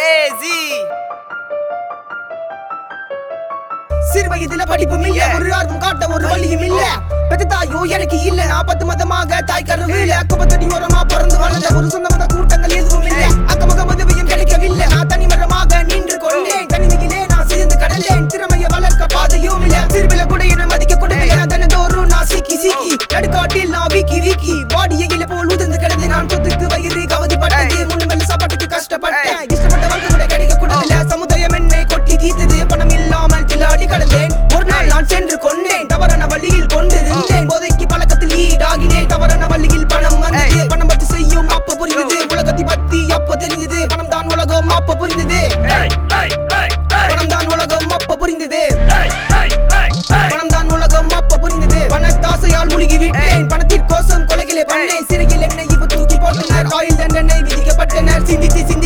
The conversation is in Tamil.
AZ சிறு வயதுல படிப்பும் இல்ல ஒரு ஆர்வம் காட்ட ஒரு வழியும் இல்ல பெத்த தாயோ எனக்கு இல்ல நான் பத்து மதமாக தாய் கருவு இல்ல அக்கப்பத்தடி ஓரமா பிறந்து வளர்ந்த ஒரு சொந்த மத கூட்டங்கள் எதுவும் இல்ல அக்கமக உதவியும் கிடைக்கவில்லை நான் தனிமரமாக நின்று கொண்டேன் தனிமையிலே நான் சேர்ந்து கடந்தேன் திறமைய வளர்க்க பாதையும் இல்ல சிறுவில கூட என்ன மதிக்க கொடுக்கல நான் தினந்தோறும் நான் சீக்கி சீக்கி நடுக்காட்டில் நான் வீக்கி வீக்கி பாடியை இல போல் உதிர்ந்து கிடந்து நான் சொத்துக்கு வயிறு கவதிப்பட்டது முன்மல் சாப்பாட்டுக்கு கஷ்டப்பட்டேன் இஷ்டப்பட்ட வாழ்க்கை கூட கிடைக்க கூடாதுல சமுதாயம் என்னை கொட்டி தீர்த்தது பணம் இல்லாமல் தில்லாடி கடந்தேன் ஒரு நாள் நான் சென்று கொண்டேன் தவறான வழியில் கொண்டு இருந்தேன் போதைக்கு பழக்கத்தில் ஈடாகினேன் தவறான வழியில் பணம் வந்தது பணம் பத்தி செய்யும் அப்ப புரிந்தது உலகத்தை பத்தி அப்ப தெரிஞ்சது பணம் தான் உலகம் அப்ப புரிந்தது பணம் தான் உலகம் அப்ப புரிந்தது பணம் தான் உலகம் அப்ப புரிந்தது பணத்தாசையால் முழுகி விட்டேன் பணத்திற்கோசம் கொலைகளை பண்ணேன் சிறையில் என்னை இப்ப தூக்கி போட்டனர் ஆயுள் தண்டனை விதிக்கப்பட்டனர் சிந்தித்து சிந்தித்து